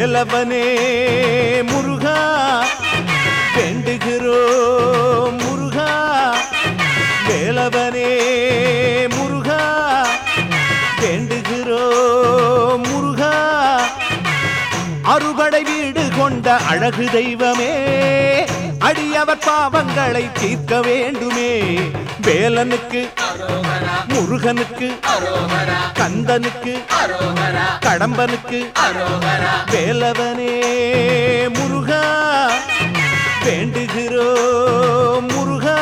வேலவனே முருகா வேண்டுகிறோம் முருகா வேலவனே முருகா வேண்டுகிறோம் முருகா அறுபடை வீடு கொண்ட அழகு தெய்வமே அடியவர் பாவங்களை தீர்க்க வேண்டுமே வேலனுக்கு முருகனுக்கு கந்தனுக்கு கடம்பனுக்கு வேலவனே முருகா வேண்டுகிறோம் முருகா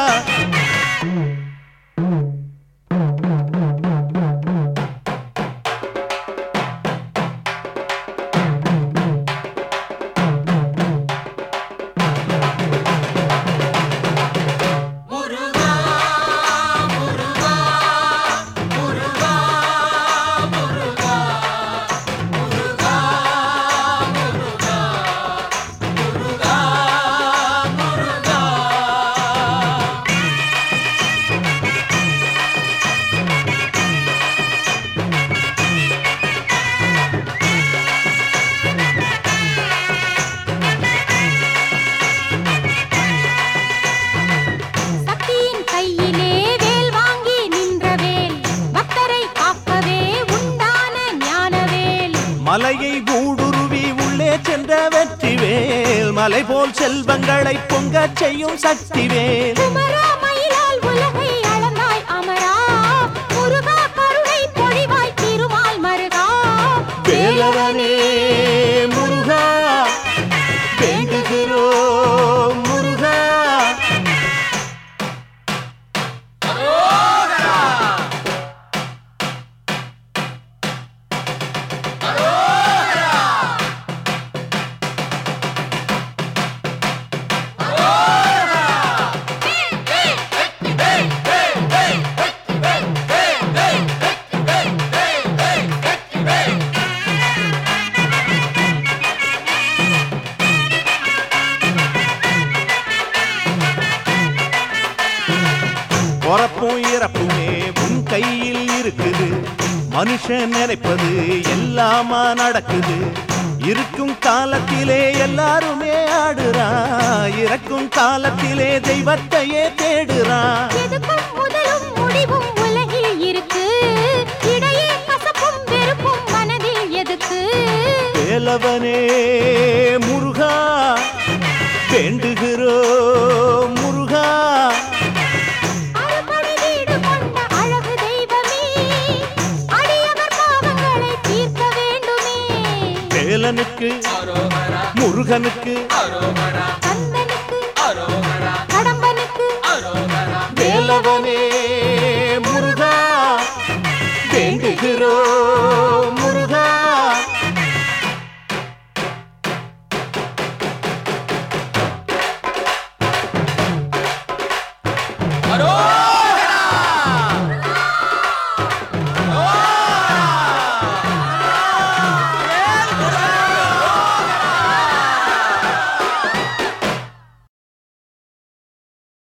சக்தியின் கையிலே வேல் வாங்கி நின்ற வேல் பக்தரை காக்கவே உண்டான ஞானவேல் மலையை ஊடுருவி உள்ளே சென்ற வெற்றிவேல் மலை போல் செல்வங்களை பொங்கச் செய்யும் சக்திவேல் குமரா மயிலால் உலகை அளந்தாய் அமரா முருகா கருணை பொழிவாய் திருமால் மருகா வேலவனே முருகா வேண்டுகிறோம் முருகா பொறப்பும் இறப்புமே உன் கையில் இருக்குது மனுஷன் நினைப்பது எல்லாமா நடக்குது இருக்கும் காலத்திலே எல்லாருமே ஆடுறான் இறக்கும் காலத்திலே தெய்வத்தையே தேடுறான் எதுக்கும் முதலும் முடிவும் உலகில் இருக்கு இடையே கசப்பும் வெறுப்பும் மனதில் எதுக்கு வேலவனே முருகா வேண்டுகிறோம் முருகா அறுபடை வீடு கொண்ட அழகு தெய்வமே அடியவர் பாவங்களை தீர்க்க வேண்டுமே வேலனுக்கு முருகனுக்கு கந்தனுக்கு கடம்பனுக்கு வேலவனே முருகா வேண்டுகிறோம் முருகா அரோகரா